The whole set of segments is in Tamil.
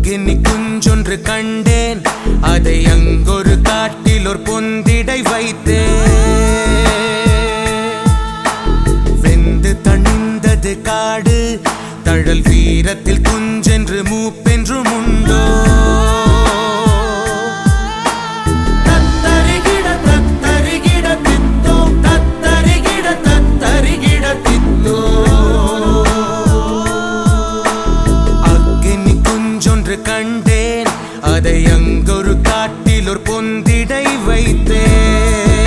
அக்கினி குஞ்சொன்று கண்டேன் அதை அங்கொரு காட்டில் ஒரு பொந்திடை வைத்தேன் வெந்து தணிந்தது காடு தழல் வீரத்தில் குஞ்சென்று மூப்பென்றும் உண்டோ தத்தரிகிட தத்தரிகிட தித்தோ தத்தரிகிட தத்தரிகிட தித்தோ அக்கினி குஞ்சொன்று கண்டேன் அதை அங்கொரு காட்டில் ஒரு பொந்திடை வைத்தேன்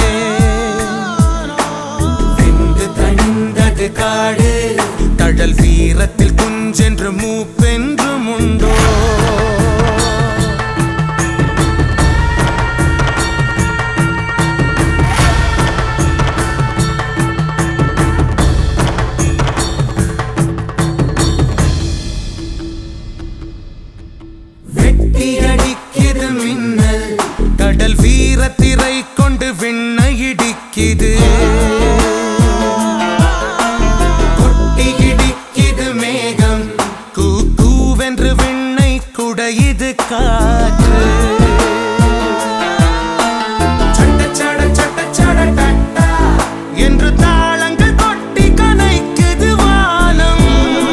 வெந்து தணிந்தது காடு தழல் வீரத்தில் குஞ்சென்று மூப்பென்றும் உண்டோ வெட்டி அடிக்குது மின்னல் கடல் வீரத்திரை கொண்டு விண்ணை இடிக்குது கொட்டி இடிக்குது மேகம் கூ கூவென்று விண்ணை குடையுது காற்று சட்ட சட சட்ட சட டட்டா என்று தாளங்கள் கொட்டி கனைக்குது வானம்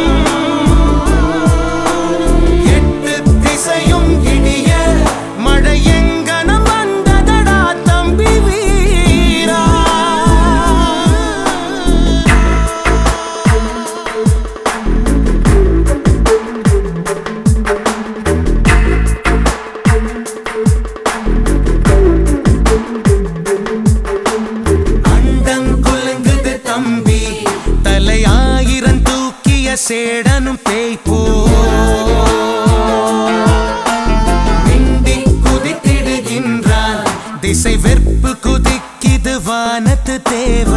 எட்டு திசையும் இடிய மழை எங்கனம் வந்ததடா தம்பி வீரா அண்டம் குலுங்குது தம்பி தலை ஆயிரம் தூக்கிய சேடனும் பேய்ப்போ மிண்டி குதித்திடுகின்றான் திசை வெற்பு குதிக்கிது வானத்து தேவ